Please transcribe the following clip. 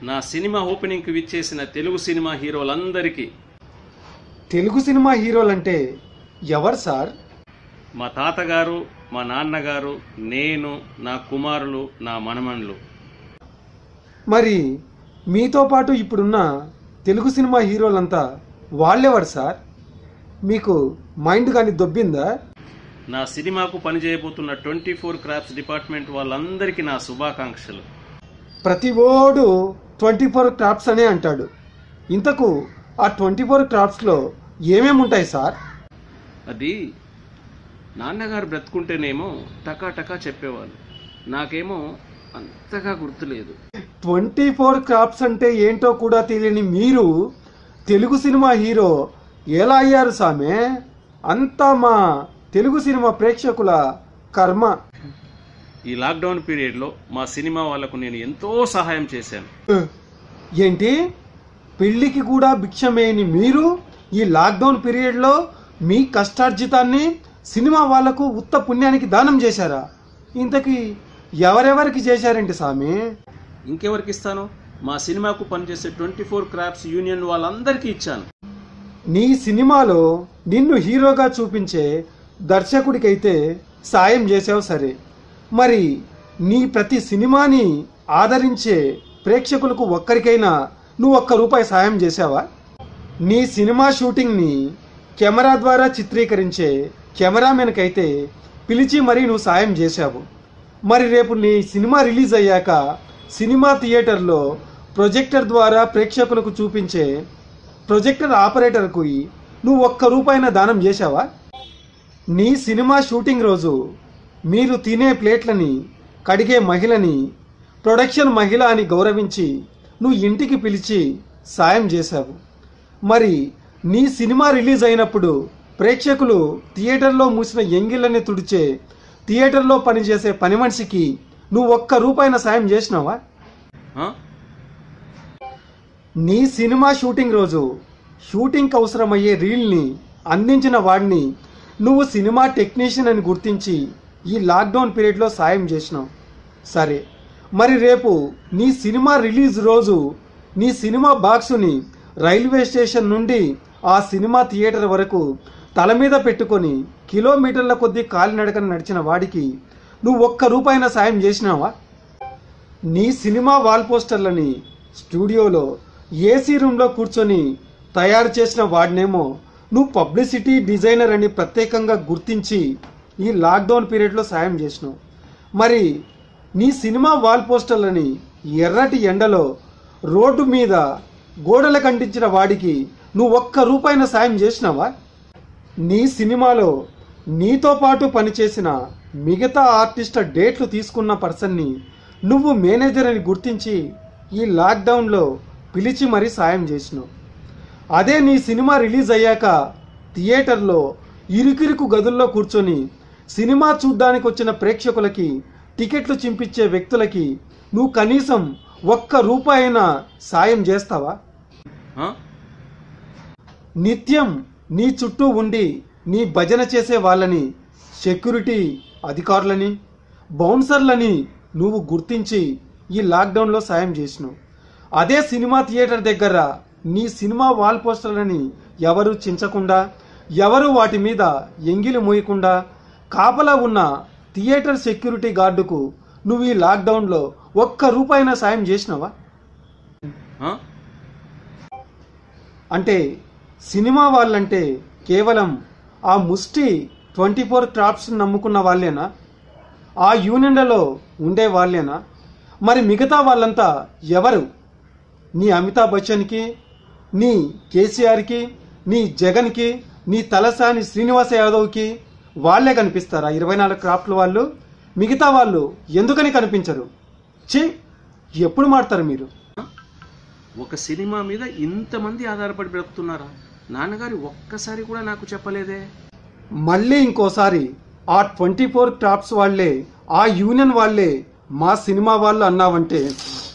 నా సినిమా ఓపెనింగ్కి విచ్చేసిన తెలుగు సినిమా హీరోలందరికీ తెలుగు సినిమా హీరోలంటే ఎవరు సార్ మా తాతగారు మా నాన్నగారు నేను నా కుమారులు నా మనమణులు మరి మీతో పాటు ఇప్పుడున్న తెలుగు సినిమా హీరోలంతా వాళ్ళెవరు సార్ మీకు మైండ్ కానీ దొబ్బిందా నా సినిమాకు పనిచేయబోతున్న ట్వంటీ ఫోర్ క్రాఫ్ట్స్ డిపార్ట్మెంట్ వాళ్ళందరికీ నా శుభాకాంక్షలు ప్రతి ఓడు ట్వంటీ ఫోర్ క్రాఫ్ట్స్ అనే అంటాడు ఇంతకు ఆ ట్వంటీ ఫోర్ క్రాఫ్ట్స్లో ఏమేమి ఉంటాయి సార్ అది నాన్నగారు బ్రతుకుంటేనేమో టకా టకా చెప్పేవాళ్ళు నాకేమో అంతగా గుర్తులేదు ట్వంటీ ఫోర్ క్రాఫ్ట్స్ అంటే ఏంటో కూడా తెలియని మీరు తెలుగు సినిమా హీరో ఎలా అయ్యారు సామే అంతా మా తెలుగు సినిమా ప్రేక్షకుల కర్మ ఈ లాక్డౌన్ పీరియడ్లో మా సినిమా వాళ్ళకు నేను ఎంతో సహాయం చేశాను ఉహ్, ఏంటి పెళ్లికి కూడా భిక్షమేయని మీరు ఈ లాక్డౌన్ పీరియడ్లో మీ కష్టార్జితాన్ని సినిమా వాళ్లకు ఉత్త పుణ్యానికి దానం చేశారా ఇంతకీ ఎవరెవరికి చేశారేంటి సామి ఇంకెవరికి ఇస్తాను మా సినిమాకు పనిచేసే ట్వంటీ ఫోర్ క్రాఫ్ట్స్ యూనియన్ వాళ్ళందరికీ ఇచ్చాను నీ సినిమాలో నిన్ను హీరోగా చూపించే దర్శకుడికైతే సాయం చేసావు సరే మరి నీ ప్రతి సినిమాని ఆదరించే ప్రేక్షకులకు ఒక్కరికైనా నువ్వు ఒక్క రూపాయి సాయం చేసావా నీ సినిమా షూటింగ్ని కెమెరా ద్వారా చిత్రీకరించే కెమెరామెన్కైతే పిలిచి మరీ నువ్వు సాయం చేశావు మరి రేపు నీ సినిమా రిలీజ్ అయ్యాక సినిమా థియేటర్లో ప్రొజెక్టర్ ద్వారా ప్రేక్షకులకు చూపించే ప్రొజెక్టర్ ఆపరేటర్కు నువ్వు ఒక్క రూపాయిన దానం చేశావా నీ సినిమా షూటింగ్ రోజు మీరు తినే ప్లేట్లని కడిగే మహిళని ప్రొడక్షన్ మహిళ అని గౌరవించి నువ్వు ఇంటికి పిలిచి సాయం చేశావు మరి నీ సినిమా రిలీజ్ అయినప్పుడు ప్రేక్షకులు థియేటర్లో మూసిన ఎంగిళ్ళని తుడిచే థియేటర్లో పనిచేసే పని మనిషికి నువ్వు ఒక్క రూపాయిన సాయం చేసినావా ఆ? నీ సినిమా షూటింగ్ రోజు షూటింగ్కి అవసరమయ్యే రీల్ని అందించిన వాడిని నువ్వు సినిమా టెక్నీషియన్ అని గుర్తించి ఈ లాక్డౌన్ పీరియడ్లో సాయం చేసినావు సరే మరి రేపు నీ సినిమా రిలీజ్ రోజు నీ సినిమా బాక్సుని రైల్వే స్టేషన్ నుండి ఆ సినిమా థియేటర్ వరకు తల మీద పెట్టుకొని కిలోమీటర్ల కొద్దీ కాలినడకన నడిచిన వాడికి నువ్వు ఒక్క రూపాయిన సాయం చేసినావా నీ సినిమా వాల్ పోస్టర్లని స్టూడియోలో ఏసీ రూమ్లో కూర్చొని తయారు చేసిన వాడినేమో నువ్వు పబ్లిసిటీ డిజైనర్ అని ప్రత్యేకంగా గుర్తించి ఈ లాక్డౌన్ పీరియడ్లో సాయం చేసినావు మరి నీ సినిమా వాల్ పోస్టర్లని ఎర్రటి ఎండలో రోడ్డు మీద గోడలకు అంటించిన వాడికి నువ్వు ఒక్క రూపాయిన సాయం చేసినావా నీ సినిమాలో నీతో పాటు పనిచేసిన మిగతా ఆర్టిస్ట డేట్లు తీసుకున్న పర్సన్ని నువ్వు మేనేజర్ అని గుర్తించి ఈ లాక్డౌన్లో పిలిచి మరీ సాయం చేసినావు అదే నీ సినిమా రిలీజ్ అయ్యాక థియేటర్లో ఇరుకిరుకు గదుల్లో కూర్చొని సినిమా చూడ్డానికి వచ్చిన ప్రేక్షకులకి టికెట్లు చింపించే వ్యక్తులకి నువ్వు కనీసం ఒక్క రూపాయినా సాయం చేస్తావా ఆ? నిత్యం నీ చుట్టూ ఉండి నీ భజన చేసే వాళ్ళని సెక్యూరిటీ అధికారులని బౌన్సర్లని నువ్వు గుర్తించి ఈ లాక్డౌన్లో సాయం చేసినావు అదే సినిమా థియేటర్ దగ్గర నీ సినిమా వాల్ పోస్టర్లని ఎవరు చించకుండా ఎవరు వాటి మీద ఎంగిలి మోయకుండా కాపలా ఉన్న థియేటర్ సెక్యూరిటీ గార్డుకు నువ్వు ఈ లాక్డౌన్లో ఒక్క రూపాయినా సాయం చేసినావా ఆ? అంటే సినిమా వాళ్ళంటే కేవలం ఆ ముష్టి ట్వంటీ ఫోర్ క్రాఫ్ట్స్ నమ్ముకున్న వాళ్ళేనా ఆ యూనియన్లలో ఉండే వాళ్ళేనా మరి మిగతా వాళ్ళంతా ఎవరు నీ అమితాబ్ బచ్చన్కి నీ కేసీఆర్కి నీ జగన్కి నీ తలసాని శ్రీనివాస యాదవ్కి వాళ్ళే కనిపిస్తారా ఇరవై నాలుగు క్రాఫ్ట్ల వాళ్ళు మిగతా వాళ్ళు ఎందుకని కనిపించరు ఛీ ఎప్పుడు మాడతారు మీరు ఒక సినిమా మీద ఇంతమంది ఆధారపడి బ్రతుకుతున్నారా నాన్నగారి ఒక్కసారి కూడా నాకు చెప్పలేదే మళ్ళీ ఇంకోసారి ఆ ట్వంటీ ఫోర్ క్రాఫ్ట్స్ వాళ్ళే ఆ యూనియన్ వాళ్ళే మా సినిమా వాళ్ళు అన్నావంటే